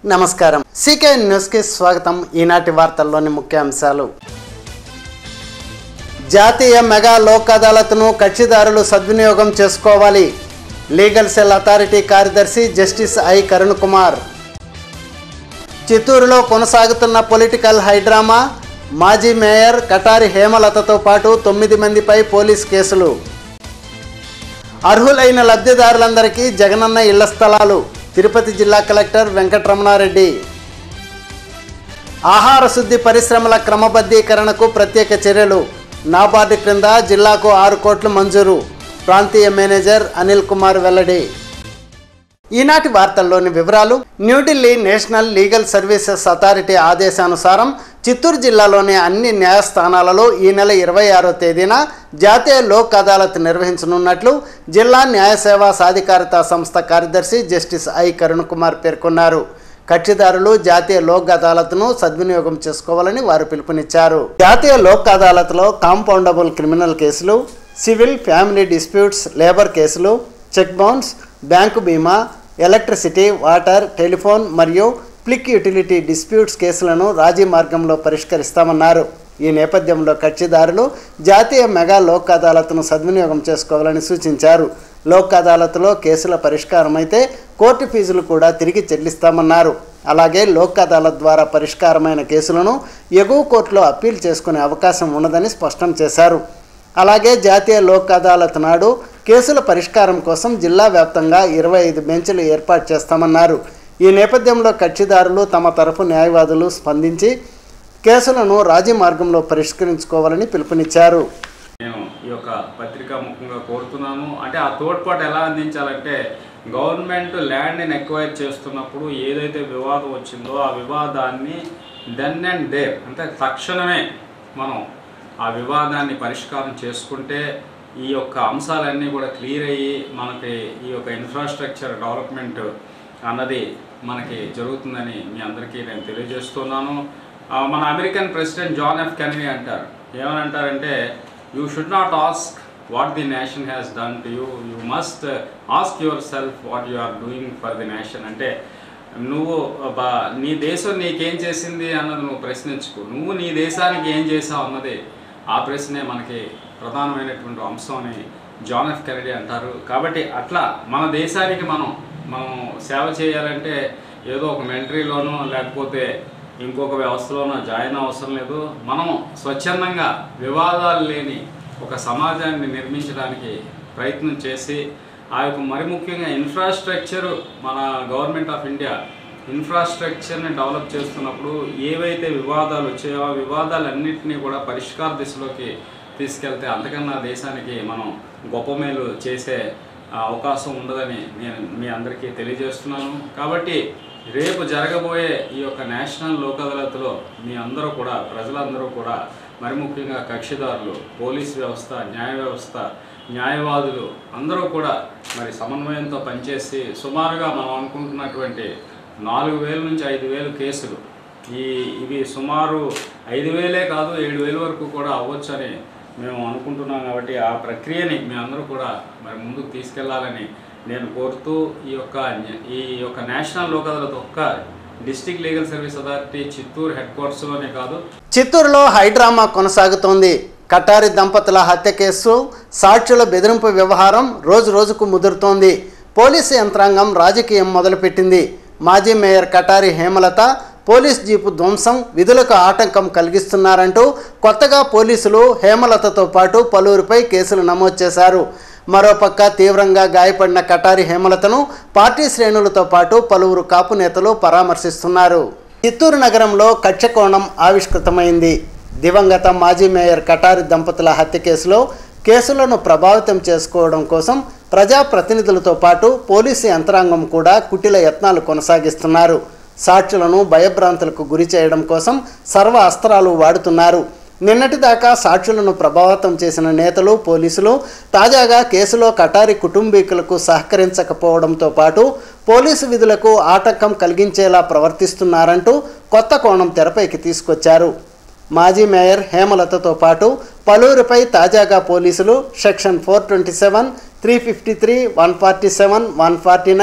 నమస్కారం సీకే న్యూస్కి స్వాగతం ఈనాటి వార్తల్లోని ముఖ్యాంశాలు జాతీయ మెగా లోక్ అదాలత్ను కక్షిదారులు సద్వినియోగం చేసుకోవాలి లీగల్ సెల్ అథారిటీ కార్యదర్శి జస్టిస్ ఐ కరుణ్ కుమార్ చిత్తూరులో కొనసాగుతున్న పొలిటికల్ హైడ్రామా మాజీ మేయర్ కటారి హేమలతతో పాటు తొమ్మిది మందిపై పోలీస్ కేసులు అర్హులైన లబ్ధిదారులందరికీ జగనన్న ఇళ్ల స్థలాలు తిరుపతి జిల్లా కలెక్టర్ వెంకటరమణారెడ్డి ఆహార శుద్ధి పరిశ్రమల క్రమబద్ధీకరణకు ప్రత్యేక చర్యలు నాబార్డు క్రింద జిల్లాకు ఆరు కోట్లు మంజూరు ప్రాంతీయ మేనేజర్ అనిల్ కుమార్ వెల్లడి ఈనాటి వార్తల్లోని వివరాలు New Delhi national legal services authority ఆదేశానుసారం చిత్తూరు జిల్లాలోని అన్ని న్యాయస్థానాలలో ఈ నెల ఇరవై ఆరో తేదీన జాతీయ లోక్ అదాలత్ నిర్వహించనున్నట్లు జిల్లా న్యాయ సేవా సాధికారత సంస్థ కార్యదర్శి జస్టిస్ ఐ కరుణ్ కుమార్ పేర్కొన్నారు కక్షిదారులు జాతీయ లోక్ అదాలత్ను సద్వినియోగం చేసుకోవాలని వారు పిలుపునిచ్చారు జాతీయ లోక్ అదాలత్లో compoundable criminal cases civil family disputes labour cases cheque bounce bank బీమా ఎలక్ట్రిసిటీ వాటర్ టెలిఫోన్ మరియు ప్లిక్ యుటిలిటీ డిస్ప్యూట్స్ కేసులను రాజీ మార్గంలో పరిష్కరిస్తామన్నారు ఈ నేపథ్యంలో కక్షిదారులు జాతీయ మెగా లోక్ అదాలత్ను సద్వినియోగం చేసుకోవాలని సూచించారు లోక్ అదాలత్లో కేసుల పరిష్కారం అయితే కోర్టు ఫీజులు కూడా తిరిగి చెల్లిస్తామన్నారు అలాగే లోక్ అదాలత్ ద్వారా పరిష్కారమైన కేసులను ఎగువ కోర్టులో అప్పీల్ చేసుకునే అవకాశం ఉన్నదని స్పష్టం చేశారు అలాగే జాతీయ లోక్ అదాలత్ నాడు కేసుల పరిష్కారం కోసం జిల్లా వ్యాప్తంగా ఇరవై ఐదు బెంచ్లు ఏర్పాటు చేస్తామన్నారు ఈ నేపథ్యంలో కక్షిదారులు తమ తరఫు న్యాయవాదులు స్పందించి కేసులను రాజీ మార్గంలో పరిష్కరించుకోవాలని పిలుపునిచ్చారు నేను ఈ యొక్క పత్రికా ముఖంగా కోరుతున్నాను అంటే ఆ తోడ్పాటు ఎలా అందించాలంటే గవర్నమెంట్ ల్యాండ్ని ఎక్వైర్ చేస్తున్నప్పుడు ఏదైతే వివాదం వచ్చిందో ఆ వివాదాన్ని దెన్ అండ్ దేర్ అంటే తక్షణమే మనం ఆ వివాదాన్ని పరిష్కారం చేసుకుంటే ఈ యొక్క అంశాలన్నీ కూడా క్లియర్ అయ్యి మనకి ఈ యొక్క ఇన్ఫ్రాస్ట్రక్చర్ డెవలప్మెంట్ అన్నది మనకి జరుగుతుందని మీ అందరికీ నేను తెలియజేస్తున్నాను ఆ, మన American president John F Kennedy అంటారు ఏమని అంటారంటే you should not ask what the nation has done to you you must ask yourself what you are doing for the nation అంటే నువ్వు బా నీ దేశం నీకేం చేసింది అన్నది నువ్వు ప్రశ్నించుకో నువ్వు నీ దేశానికి ఏం చేసావు అన్నది ఆ ప్రశ్నే మనకి ప్రధానమైనటువంటి అంశం అని జాన్ ఎఫ్ కెనడీ అంటారు కాబట్టి అట్లా మన దేశానికి మనం మనం సేవ చేయాలంటే ఏదో ఒక మిలిటరీలోనో లేకపోతే ఇంకొక వ్యవస్థలోనో జాయిన్ అవసరం లేదు మనం స్వచ్ఛందంగా వివాదాలు లేని ఒక సమాజాన్ని నిర్మించడానికి ప్రయత్నం చేసి ఆ యొక్క మరి ముఖ్యంగా ఇన్ఫ్రాస్ట్రక్చర్ మన గవర్నమెంట్ ఆఫ్ ఇండియా ఇన్ఫ్రాస్ట్రక్చర్ని డెవలప్ చేస్తున్నప్పుడు ఏవైతే వివాదాలు వచ్చాయో ఆ వివాదాలన్నింటినీ కూడా పరిష్కార దిశలోకి తీసుకెళ్తే అంతకన్నా దేశానికి మనం గొప్ప మేలు చేసే ఆ, అవకాశం ఉండదని నేను మీ అందరికీ తెలియజేస్తున్నాను కాబట్టి రేపు జరగబోయే ఈ యొక్క నేషనల్ లోక్ అదాలత్లో మీ అందరూ కూడా ప్రజలందరూ కూడా మరి ముఖ్యంగా కక్షిదారులు పోలీస్ వ్యవస్థ న్యాయ వ్యవస్థ న్యాయవాదులు అందరూ కూడా మరి సమన్వయంతో పనిచేసి సుమారుగా మనం అనుకుంటున్నటువంటి నాలుగు వేల నుంచి ఐదు వేలు కేసులు ఈ ఇవి సుమారు ఐదు వేలే కాదు ఏడు వేల వరకు కూడా అవ్వచ్చని మేము అనుకుంటున్నాం కాబట్టి ఆ ప్రక్రియని మీ అందరూ కూడా మరి ముందుకు తీసుకెళ్లాలని నేను కోరుతూ ఈ యొక్క ఈ యొక్క నేషనల్ లోక్ అదాలత్ ఒక్క district legal service authority Chittoor head క్వార్టర్స్లోనే కాదు చిత్తూరులో హైడ్రామా కొనసాగుతోంది కటారి దంపతుల హత్య కేసు సాక్షుల బెదిరింపు వ్యవహారం రోజు రోజుకు ముదురుతోంది పోలీసు యంత్రాంగం రాజకీయం మొదలుపెట్టింది మాజీ mayor Katari Hemalatha police jeep ధ్వంసం విధులకు ఆటంకం కలిగిస్తున్నారంటూ కొత్తగా పోలీసులు హేమలతతో పాటు పలువురిపై కేసులు నమోదు చేశారు మరోపక్క తీవ్రంగా గాయపడిన కటారి హేమలతను పార్టీ శ్రేణులతో పాటు పలువురు కాపు నేతలు పరామర్శిస్తున్నారు చిత్తూరు నగరంలో కక్షకోణం ఆవిష్కృతమైంది దివంగత మాజీ మేయర్ కటారి దంపతుల హత్య కేసులో కేసులను ప్రభావితం చేసుకోవడం కోసం ప్రజాప్రతినిధులతో పాటు పోలీసు యంత్రాంగం కూడా కుటిల యత్నాలు కొనసాగిస్తున్నారు సాక్షులను భయభ్రాంతులకు గురి చేయడం కోసం సర్వ అస్త్రాలు వాడుతున్నారు నిన్నటిదాకా సాక్షులను ప్రభావితం చేసిన నేతలు పోలీసులు తాజాగా కేసులో కటారి కుటుంబీకులకు సహకరించకపోవడంతో పాటు పోలీసు విధులకు ఆటంకం కలిగించేలా ప్రవర్తిస్తున్నారంటూ కొత్త కోణం తెరపైకి తీసుకొచ్చారు మాజీ మేయర్ హేమలతతో పాటు పలువురిపై తాజాగా పోలీసులు section four twenty seven three fifty three one forty seven one forty nine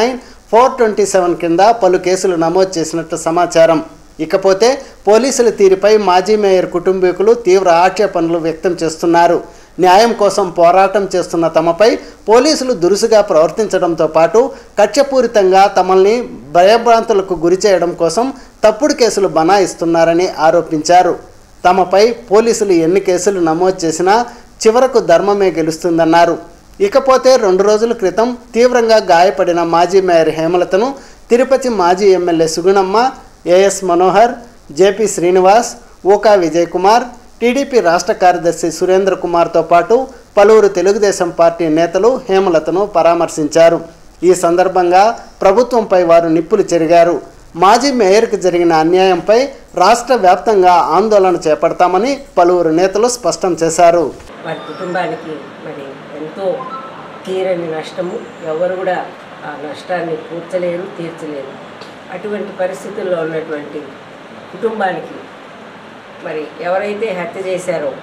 four twenty seven కింద పలు కేసులు నమోదు చేసినట్లు సమాచారం ఇకపోతే పోలీసుల తీరుపై మాజీ మేయర్ కుటుంబీకులు తీవ్ర ఆక్షేపణలు వ్యక్తం చేస్తున్నారు న్యాయం కోసం పోరాటం చేస్తున్న తమపై పోలీసులు దురుసుగా ప్రవర్తించడంతో పాటు కక్షపూరితంగా తమల్ని భయభ్రాంతులకు గురి చేయడం కోసం తప్పుడు కేసులు బనాయిస్తున్నారని ఆరోపించారు తమపై పోలీసులు ఎన్ని కేసులు నమోదు చేసినా చివరకు ధర్మమే గెలుస్తుందన్నారు ఇకపోతే రెండు రోజుల క్రితం తీవ్రంగా గాయపడిన మాజీ మేయర్ హేమలతను తిరుపతి మాజీ MLA Sugunamma AS Manohar JP Srinivas Ooka Vijay Kumar TDP రాష్ట్ర కార్యదర్శి సురేంద్ర కుమార్తో పాటు పలువురు తెలుగుదేశం పార్టీ నేతలు హేమలతను పరామర్శించారు ఈ సందర్భంగా ప్రభుత్వంపై వారు నిప్పులు చెరిగారు మాజీ మేయర్కి జరిగిన అన్యాయంపై రాష్ట్ర వ్యాప్తంగా ఆందోళన చేపడతామని పలువురు నేతలు స్పష్టం చేశారు వారి కుటుంబానికి మరి ఎంతో తీరని నష్టము ఎవరు కూడా ఆ నష్టాన్ని పూడ్చలేరు తీర్చలేరు అటువంటి పరిస్థితుల్లో ఉన్నటువంటి కుటుంబానికి మరి ఎవరైతే హత్య చేశారో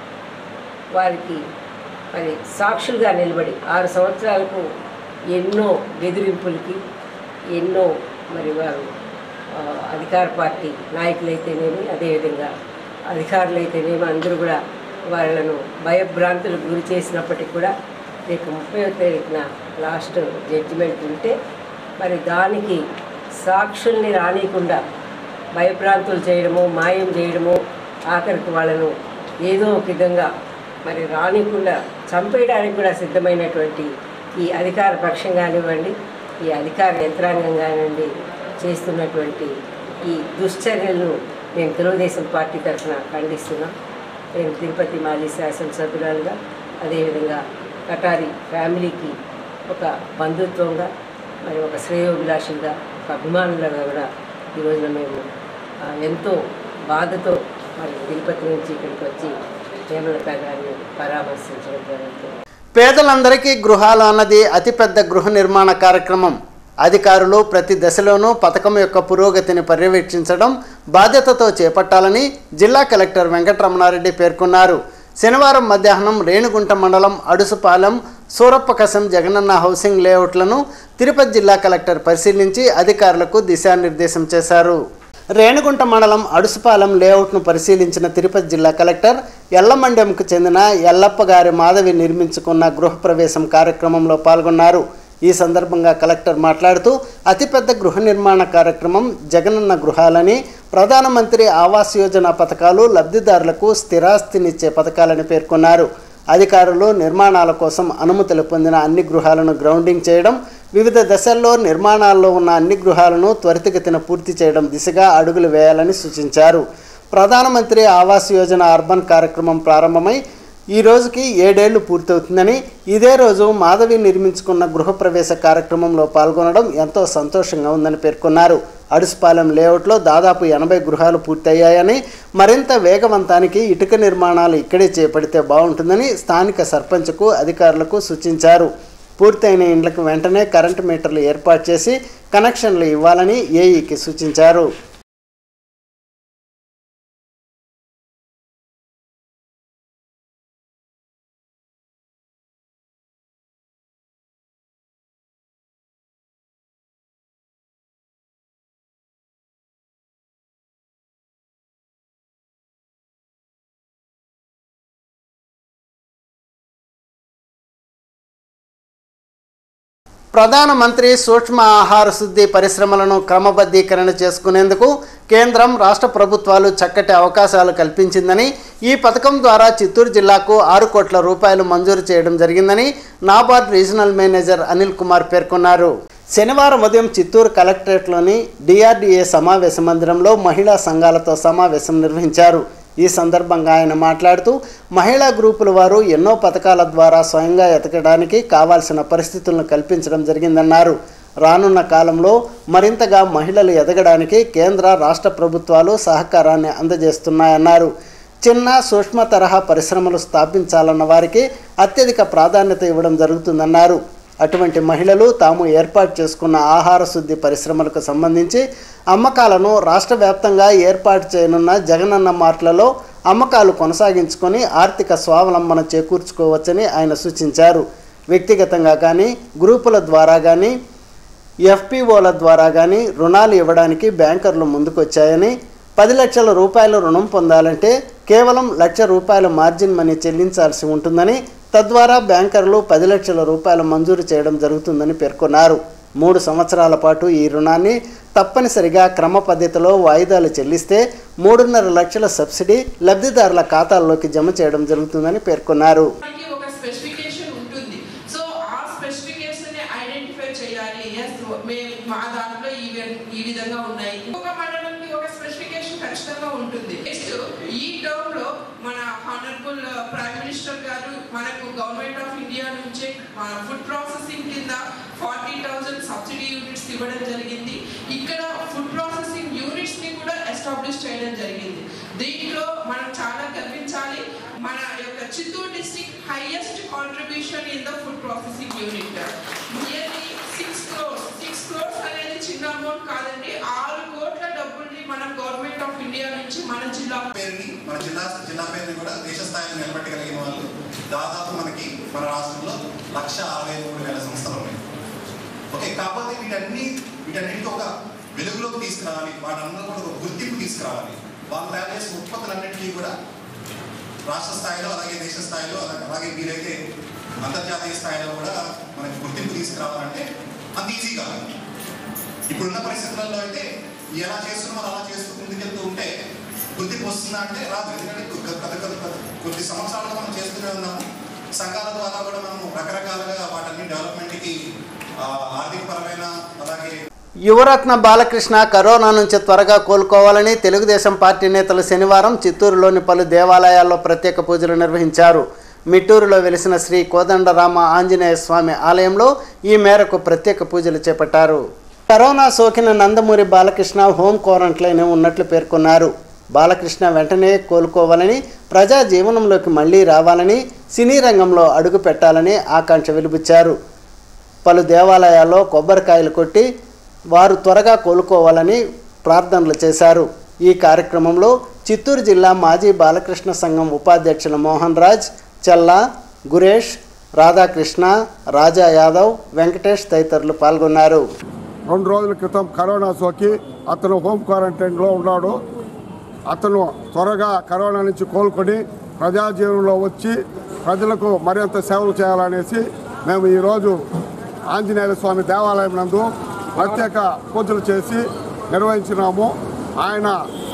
వారికి మరి సాక్షులుగా నిలబడి ఆరు సంవత్సరాలకు ఎన్నో బెదిరింపులకి ఎన్నో మరి వారు ఆ, అధికార పార్టీ నాయకులైతేనేమి అదేవిధంగా అధికారులైతేనేమి అందరూ కూడా వాళ్ళను భయభ్రాంతులకు గురి చేసినప్పటికీ కూడా రేపు ముప్పై తారీఖున లాస్ట్ జడ్జిమెంట్ ఉంటే మరి దానికి సాక్షుల్ని రానియకుండా భయభ్రాంతులు చేయడము మాయం చేయడము ఆఖరికి వాళ్ళను ఏదో ఒక విధంగా మరి రానికుండా చంపేయడానికి కూడా సిద్ధమైనటువంటి ఈ అధికార పక్షం కానివ్వండి ఈ అధికార యంత్రాంగం కానివ్వండి చేస్తున్నటువంటి ఈ దుశ్చర్యలను మేము తెలుగుదేశం పార్టీ తరఫున ఖండిస్తున్నాం నేను తిరుపతి మాజీ శాసనసభ్యురాలుగా అదేవిధంగా కటారి ఫ్యామిలీకి ఒక బంధుత్వంగా మరి ఒక శ్రేయోభిలాషులుగా ఒక అభిమానులుగా కూడా ఈ రోజున మేము ఆ, ఎంతో బాధతో మరి తిరుపతి నుంచి ఇక్కడికి వచ్చి హేమలత గారిని పరామర్శించడం జరుగుతుంది పేదలందరికీ గృహాలు అన్నది అతిపెద్ద గృహ నిర్మాణ కార్యక్రమం అధికారులు ప్రతి దశలోనూ పథకం యొక్క పురోగతిని పర్యవేక్షించడం బాధ్యతతో చేపట్టాలని జిల్లా కలెక్టర్ వెంకటరమణారెడ్డి పేర్కొన్నారు శనివారం మధ్యాహ్నం రేణిగుంట మండలం అడుసుపాలెం సూరప్పకసం జగనన్న హౌసింగ్ లేఅవుట్లను తిరుపతి జిల్లా కలెక్టర్ పరిశీలించి అధికారులకు దిశానిర్దేశం చేశారు రేణిగుంట మండలం అడుసుపాలెం లేఅవుట్ను పరిశీలించిన తిరుపతి జిల్లా కలెక్టర్ ఎల్లమండెంకు చెందిన ఎల్లప్ప గారి మాధవి నిర్మించుకున్న గృహప్రవేశం కార్యక్రమంలో పాల్గొన్నారు ఈ సందర్భంగా కలెక్టర్ మాట్లాడుతూ అతిపెద్ద గృహ నిర్మాణ కార్యక్రమం జగనన్న గృహాలని ప్రధానమంత్రి ఆవాస్ యోజన పథకాలు లబ్ధిదారులకు స్థిరాస్తినిచ్చే పథకాలని పేర్కొన్నారు అధికారులు నిర్మాణాల కోసం అనుమతులు పొందిన అన్ని గృహాలను గ్రౌండింగ్ చేయడం వివిధ దశల్లో నిర్మాణాల్లో ఉన్న అన్ని గృహాలను త్వరితగతిన పూర్తి చేయడం దిశగా అడుగులు వేయాలని సూచించారు ప్రధానమంత్రి ఆవాస్ యోజన అర్బన్ కార్యక్రమం ప్రారంభమై ఈ రోజుకి ఏడేళ్లు పూర్తవుతుందని ఇదే రోజు మాధవి నిర్మించుకున్న గృహప్రవేశ కార్యక్రమంలో పాల్గొనడం ఎంతో సంతోషంగా ఉందని పేర్కొన్నారు అడుసుపాలెం లేఅవుట్లో దాదాపు ఎనభై గృహాలు పూర్తయ్యాయని మరింత వేగవంతానికి ఇటుక నిర్మాణాలు ఇక్కడే చేపడితే బాగుంటుందని స్థానిక సర్పంచ్కు అధికారులకు సూచించారు పూర్తయిన ఇండ్లకు వెంటనే కరెంటు మీటర్లు ఏర్పాటు చేసి కనెక్షన్లు ఇవ్వాలని ఏఈకి సూచించారు ప్రధానమంత్రి సూక్ష్మ ఆహార శుద్ధి పరిశ్రమలను క్రమబద్ధీకరణ చేసుకునేందుకు కేంద్రం రాష్ట్ర ప్రభుత్వాలు చక్కటి అవకాశాలు కల్పించిందని ఈ పథకం ద్వారా చిత్తూరు జిల్లాకు ఆరు కోట్ల రూపాయలు మంజూరు చేయడం జరిగిందని నాబార్డ్ రీజనల్ మేనేజర్ అనిల్ కుమార్ పేర్కొన్నారు శనివారం ఉదయం చిత్తూరు కలెక్టరేట్లోని డిఆర్డీఏ సమావేశ మందిరంలో మహిళా సంఘాలతో సమావేశం నిర్వహించారు ఈ సందర్భంగా ఆయన మాట్లాడుతూ మహిళా గ్రూపుల వారు ఎన్నో పథకాల ద్వారా స్వయంగా ఎతకడానికి కావాల్సిన పరిస్థితులను కల్పించడం జరిగిందన్నారు రానున్న కాలంలో మరింతగా మహిళలు ఎదగడానికి కేంద్ర రాష్ట్ర ప్రభుత్వాలు సహకారాన్ని అందజేస్తున్నాయన్నారు చిన్న సూక్ష్మ తరహా పరిశ్రమలు స్థాపించాలన్న వారికి అత్యధిక ప్రాధాన్యత ఇవ్వడం జరుగుతుందన్నారు అటువంటి మహిళలు తాము ఏర్పాటు చేసుకున్న ఆహార శుద్ధి పరిశ్రమలకు సంబంధించి అమ్మకాలను రాష్ట్ర వ్యాప్తంగా ఏర్పాటు చేయనున్న జగనన్న మార్ట్లలో అమ్మకాలు కొనసాగించుకొని ఆర్థిక స్వావలంబన చేకూర్చుకోవచ్చని ఆయన సూచించారు వ్యక్తిగతంగా కానీ గ్రూపుల ద్వారా కానీ ఎఫ్పిఓల ద్వారా కానీ రుణాలు ఇవ్వడానికి బ్యాంకర్లు ముందుకొచ్చాయని పది లక్షల రూపాయల రుణం పొందాలంటే కేవలం లక్ష రూపాయల మార్జిన్ మనీ చెల్లించాల్సి ఉంటుందని తద్వారా బ్యాంకర్లు పది లక్షల రూపాయలు మంజూరు చేయడం జరుగుతుందని పేర్కొన్నారు మూడు సంవత్సరాల పాటు ఈ రుణాన్ని తప్పనిసరిగా క్రమ పద్ధతిలో వాయిదాలు చెల్లిస్తే మూడున్నర లక్షల సబ్సిడీ లబ్ధిదారుల ఖాతాల్లోకి జమ చేయడం జరుగుతుందని పేర్కొన్నారు మనకి ఒక స్పెసిఫికేషన్ ఉంటుంది సో ఆ స్పెసిఫికేషన్ ఐడెంటిఫై చేయాలి ఎస్ మేము మా దాంట్లో ఈ వి- ఈ విధంగా ఉన్నాయి ఇంకొక మండలంకి ఒక స్పెసిఫికేషన్ ఖచ్చితంగా ఉంటుంది నెక్స్ట్ ఈ టర్మ్ లో మన హానరబుల్ ప్రైమ్ మినిస్టర్ గారు మనకు గవర్నమెంట్ ఆఫ్ ఇండియా నుంచి మన ఫుడ్ ప్రాసెసింగ్ కింద ఫార్టీ థౌసండ్ సబ్సిడీ యూనిట్స్ ఇవ్వడం జరిగింది ఇక్కడ ఫుడ్ ప్రాసెసింగ్ యూనిట్స్ ని కూడా ఎస్టాబ్లిష్ చేయడం జరిగింది దీంట్లో మనం చాలా గర్వించాలి మన యొక్క Chittoor district highest contribution in the food processing unit nearly six crores six crores అనేది చిన్న అమౌంట్ కాదండి ఆరు కోట్ల డబ్బుల్ని మనం గవర్నమెంట్ ఆఫ్ ఇండియా నుంచి మన జిల్లా పేరుని మన జిల్లా జిల్లా పేరుని కూడా దేశ స్థాయిలో నిలబెట్టగలిగిన వాళ్ళు దాదాపు మనకి మన రాష్ట్రంలో లక్ష అరవై మూడు వేల సంస్థలు ఉన్నాయి ఓకే కాకపోతే వీటన్ని వీటన్నిటికీ ఒక వెలుగులోకి తీసుకురావాలి వాటందరూ కూడా ఒక గుర్తింపు తీసుకురావాలి వాళ్ళు తయారు చేసిన ఉత్పత్తులన్నింటినీ కూడా రాష్ట్ర స్థాయిలో అలాగే దేశ స్థాయిలో అలాగే అలాగే వీలైతే అంతర్జాతీయ స్థాయిలో కూడా మనకి గుర్తింపు తీసుకురావాలంటే అంత ఈజీ కాదు ఇప్పుడున్న పరిస్థితులలో అయితే ఎలా చేస్తున్నామో అలా చేస్తూ ముందుకెళ్తూ ఉంటే గుర్తింపు వస్తుందా అంటే రాదు ఎందుకంటే కొ- కొద్ది కొద్ది కొద్ది- కొద్ది సంవత్సరాలుగా మనం చేస్తూనే ఉన్నాము సంఘాల ద్వారా కూడా మనం రకరకాలుగా వాటన్ని డెవలప్మెంట్కి ఆర్థికపరమైన అలాగే యువరత్న బాలకృష్ణ కరోనా నుంచి త్వరగా కోలుకోవాలని తెలుగుదేశం పార్టీ నేతలు శనివారం చిత్తూరులోని పలు దేవాలయాల్లో ప్రత్యేక పూజలు నిర్వహించారు మిట్టూరులో వెలిసిన శ్రీ కోదండరామ ఆంజనేయ స్వామి ఆలయంలో ఈ మేరకు ప్రత్యేక పూజలు చేపట్టారు కరోనా సోకిన నందమూరి బాలకృష్ణ హోమ్ క్వారంటైన్ ఉన్నట్లు పేర్కొన్నారు బాలకృష్ణ వెంటనే కోలుకోవాలని ప్రజా జీవనంలోకి మళ్ళీ రావాలని సినీ రంగంలో అడుగు పెట్టాలని ఆకాంక్ష వెలుబుచ్చారు పలు దేవాలయాల్లో కొబ్బరికాయలు కొట్టి వారు త్వరగా కోలుకోవాలని ప్రార్థనలు చేశారు ఈ కార్యక్రమంలో చిత్తూరు జిల్లా మాజీ బాలకృష్ణ సంఘం ఉపాధ్యక్షులు మోహన్ రాజ్ చెల్లా గురేష్ రాధాకృష్ణ రాజా యాదవ్ వెంకటేష్ తదితరులు పాల్గొన్నారు రెండు రోజుల క్రితం కరోనా సోకి అతను హోమ్ క్వారంటైన్లో ఉన్నాడు అతను త్వరగా కరోనా నుంచి కోలుకొని ప్రజా జీవనంలో వచ్చి ప్రజలకు మరింత సేవలు చేయాలనేసి మేము ఈరోజు ఆంజనేయ స్వామి దేవాలయం నందు ప్రత్యేక పూజలు చేసి నిర్వహించినాము ఆయన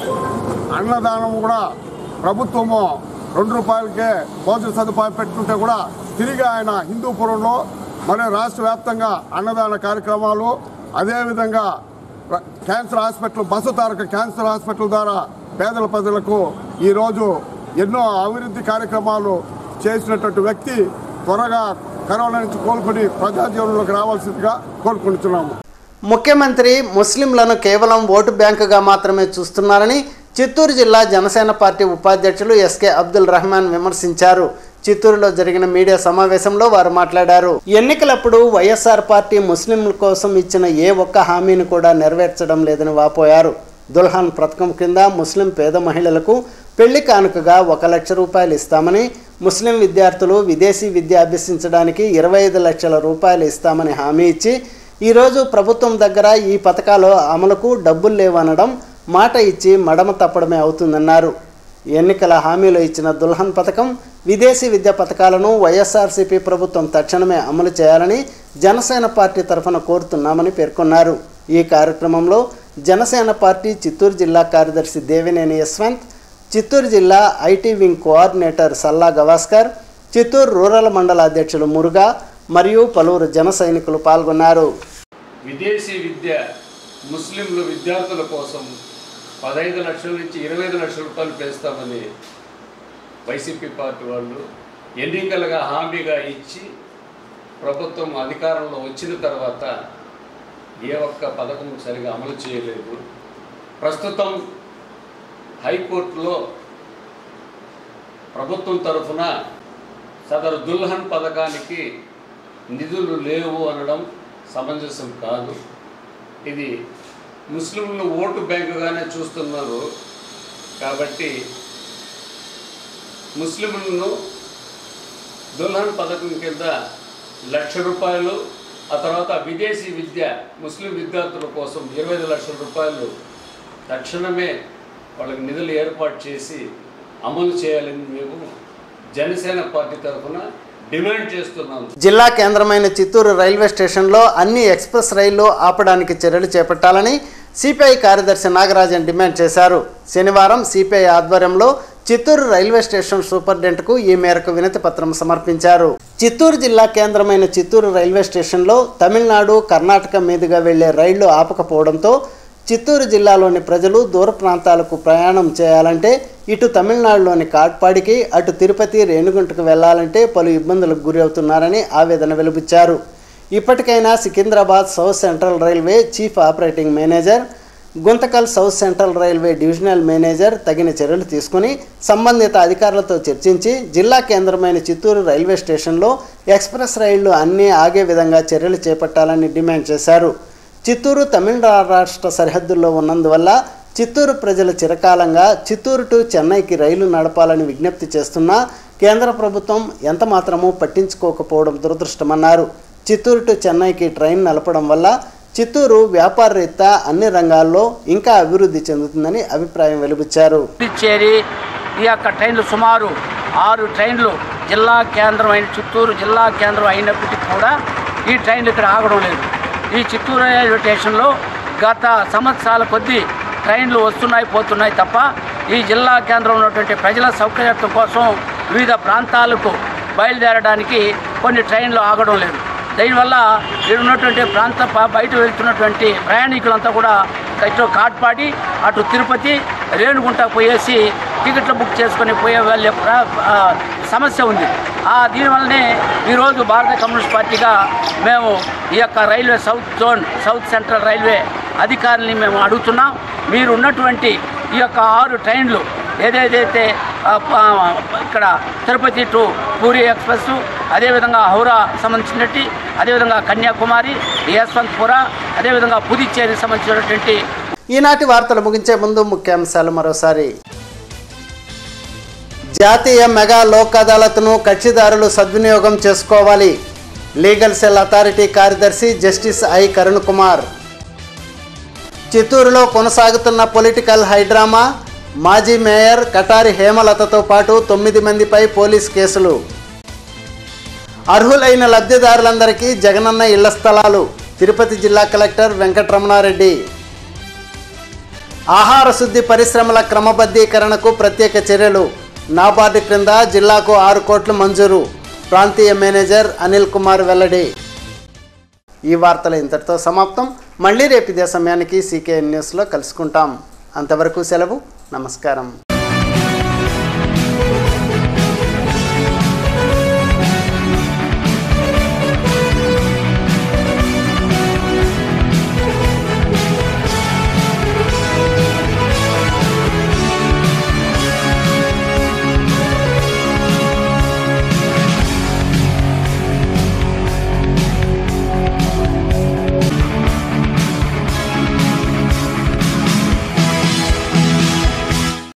అన్నదానం కూడా ప్రభుత్వము రెండు రూపాయలకే భోజన సదుపాయం పెట్టుకుంటే కూడా తిరిగి ఆయన హిందూపురంలో మరియు రాష్ట్ర వ్యాప్తంగా అన్నదాన కార్యక్రమాలు అదేవిధంగా ర- cancer hospital Basavatarakam cancer hospital ద్వారా పేదల ప్రజలకు ఈరోజు ఎన్నో అభివృద్ధి కార్యక్రమాలు చేసినటువంటి వ్యక్తి త్వరగా కరోనా నుంచి కోలుకొని ప్రజా జీవనంలోకి రావాల్సిందిగా కోరుకుంటున్నాము ముఖ్యమంత్రి ముస్లింలను కేవలం ఓటు బ్యాంకుగా మాత్రమే చూస్తున్నారని చిత్తూరు జిల్లా జనసేన పార్టీ ఉపాధ్యక్షులు ఎస్కే అబ్దుల్ రెహమాన్ విమర్శించారు చిత్తూరులో జరిగిన మీడియా సమావేశంలో వారు మాట్లాడారు ఎన్నికలప్పుడు వైఎస్ఆర్ పార్టీ ముస్లింల కోసం ఇచ్చిన ఏ ఒక్క హామీని కూడా నెరవేర్చడం లేదని వాపోయారు దుల్హాన్ పథకం కింద ముస్లిం పేద మహిళలకు పెళ్లి కానుకగా ఒక లక్ష రూపాయలు ఇస్తామని ముస్లిం విద్యార్థులు విదేశీ విద్య అభ్యసించడానికి ఇరవై ఐదు లక్షల రూపాయలు ఇస్తామని హామీ ఇచ్చి ఈరోజు ప్రభుత్వం దగ్గర ఈ పథకాలు అమలుకు డబ్బులు లేవనడం మాట ఇచ్చి మడమ తప్పడమే అవుతుందన్నారు ఎన్నికల హామీలో ఇచ్చిన దుల్హన్ పథకం విదేశీ విద్యా పథకాలను వైఎస్ఆర్సీపీ ప్రభుత్వం తక్షణమే అమలు చేయాలని జనసేన పార్టీ తరఫున కోరుతున్నామని పేర్కొన్నారు ఈ కార్యక్రమంలో జనసేన పార్టీ చిత్తూరు జిల్లా కార్యదర్శి దేవినేని యశ్వంత్ చిత్తూరు జిల్లా IT wing coordinator Salla Gavaskar Chittoor rural మండల అధ్యక్షులు మురుగా మరియు పలువురు జన సైనికులు పాల్గొన్నారు విదేశీ విద్య ముస్లింలు విద్యార్థుల కోసం పదహైదు లక్షల నుంచి ఇరవై ఐదు లక్షల రూపాయలు పెంచుతామని వైసీపీ పార్టీ వాళ్ళు ఎన్నికలుగా హామీగా ఇచ్చి ప్రభుత్వం అధికారంలో వచ్చిన తర్వాత ఏ ఒక్క పథకం సరిగా అమలు చేయలేదు ప్రస్తుతం హైకోర్టులో ప్రభుత్వం తరఫున సదరు దుల్హన్ పథకానికి నిధులు లేవు అనడం సమంజసం కాదు ఇది ముస్లింలు ఓటు బ్యాంకుగానే చూస్తున్నారు కాబట్టి ముస్లింలను దుల్హన్ పథకం కింద లక్ష రూపాయలు ఆ తర్వాత విదేశీ విద్య ముస్లిం విద్యార్థుల కోసం ఇరవై ఐదు లక్షల రూపాయలు తక్షణమే వాళ్ళకి నిధులు ఏర్పాటు చేసి అమలు చేయాలని మేము జనసేన పార్టీ తరఫున డిమాండ్ చేస్తున్నాము జిల్లా కేంద్రమైన చిత్తూరు రైల్వే స్టేషన్లో అన్ని ఎక్స్ప్రెస్ రైళ్లు ఆపడానికి చర్యలు చేపట్టాలని సిపిఐ కార్యదర్శి నాగరాజన్ డిమాండ్ చేశారు శనివారం సిపిఐ ఆధ్వర్యంలో చిత్తూరు రైల్వే స్టేషన్ సూపరింటెండెంట్కు ఈ మేరకు వినతి పత్రం సమర్పించారు చిత్తూరు జిల్లా కేంద్రమైన చిత్తూరు రైల్వే స్టేషన్లో తమిళనాడు కర్ణాటక మీదుగా వెళ్లే రైళ్లు ఆపకపోవడంతో చిత్తూరు జిల్లాలోని ప్రజలు దూర ప్రాంతాలకు ప్రయాణం చేయాలంటే ఇటు తమిళనాడులోని కాట్పాడికి అటు తిరుపతి రేణుగుంటకు వెళ్లాలంటే పలు ఇబ్బందులకు గురి అవుతున్నారని ఆవేదన వెలుబుచ్చారు ఇప్పటికైనా Secunderabad south central railway chief operating manager Guntakal south central railway divisional manager తగిన చర్యలు తీసుకుని సంబంధిత అధికారులతో చర్చించి జిల్లా కేంద్రమైన చిత్తూరు రైల్వే స్టేషన్లో ఎక్స్ప్రెస్ రైళ్లు అన్నీ ఆగే విధంగా చర్యలు చేపట్టాలని డిమాండ్ చేశారు చిత్తూరు తమిళ రాష్ట్ర సరిహద్దుల్లో ఉన్నందువల్ల చిత్తూరు ప్రజలు చిరకాలంగా చిత్తూరు టు చెన్నైకి రైలు నడపాలని విజ్ఞప్తి చేస్తున్నా కేంద్ర ప్రభుత్వం ఎంత మాత్రమూ పట్టించుకోకపోవడం దురదృష్టమన్నారు చిత్తూరు టు చెన్నైకి ట్రైన్ నడపడం వల్ల చిత్తూరు వ్యాపార రీత్యా అన్ని రంగాల్లో ఇంకా అభివృద్ధి చెందుతుందని అభిప్రాయం వెలుబుచ్చారు పుదుచ్చేరి ఈ యొక్క ట్రైన్లు సుమారు ఆరు ట్రైన్లు జిల్లా కేంద్రం అయిన చిత్తూరు జిల్లా కేంద్రం అయినప్పటికీ కూడా ఈ ట్రైన్లు ఇక్కడ ఆగడం లేదు ఈ చిత్తూరు రైల్వే స్టేషన్లో గత సంవత్సరాల కొద్దీ ట్రైన్లు వస్తున్నాయి పోతున్నాయి తప్ప ఈ జిల్లా కేంద్రం ఉన్నటువంటి ప్రజల సౌకర్యత్వం కోసం వివిధ ప్రాంతాలకు బయలుదేరడానికి కొన్ని ట్రైన్లు ఆగడం లేదు దీనివల్ల ఇక్కడ ఉన్నటువంటి ప్రాంత ప- బయట వెళ్తున్నటువంటి ప్రయాణికులంతా కూడా ఇటు కాట్పాడి అటు తిరుపతి రేణుగుంట పోయేసి టికెట్లు బుక్ చేసుకొని పోయే వాళ్ళ ప్ర- ఆ, సమస్య ఉంది ఆ దీనివల్లనే ఈరోజు భారత కమ్యూనిస్ట్ పార్టీగా మేము ఈ యొక్క railway south zone south central railway అధికారుల్ని మేము అడుగుతున్నాం మీరు ఉన్నటువంటి ఈ యొక్క ఆరు ట్రైన్లు ఏదేదైతే ఆ, ప- ఇక్కడ తిరుపతి టు పూరి ఎక్స్ప్రెస్ అదేవిధంగా హౌరా సంబంధించినట్టు అదేవిధంగా కన్యాకుమారి యశ్వంత్పుర అదేవిధంగా పుదుచ్చేరికి సంబంధించినటువంటి ఈనాటి వార్తలు ముగించే ముందు ముఖ్యాంశాలు మరోసారి జాతీయ మెగా లోక్ అదాలత్ను కక్షిదారులు సద్వినియోగం చేసుకోవాలి లీగల్ సెల్ అథారిటీ కార్యదర్శి జస్టిస్ ఐ కరుణ్ కుమార్ చిత్తూరులో కొనసాగుతున్న పొలిటికల్ హైడ్రామా మాజీ మేయర్ కటారి హేమలతతో పాటు తొమ్మిది మందిపై పోలీస్ కేసులు అర్హులైన లబ్ధిదారులందరికీ జగనన్న ఇళ్ల స్థలాలు తిరుపతి జిల్లా కలెక్టర్ వెంకటరమణారెడ్డి ఆహార శుద్ధి పరిశ్రమల క్రమబద్ధీకరణకు ప్రత్యేక చర్యలు నాబార్డు క్రింద జిల్లాకు ఆరు కోట్లు మంజూరు ప్రాంతీయ మేనేజర్ అనిల్ కుమార్ వెల్లడి ఈ వార్తలు ఇంతటితో సమాప్తం మళ్ళీ రేపు ఇదే సమయానికి సీకేఎన్ న్యూస్లో కలుసుకుంటాం అంతవరకు సెలవు నమస్కారం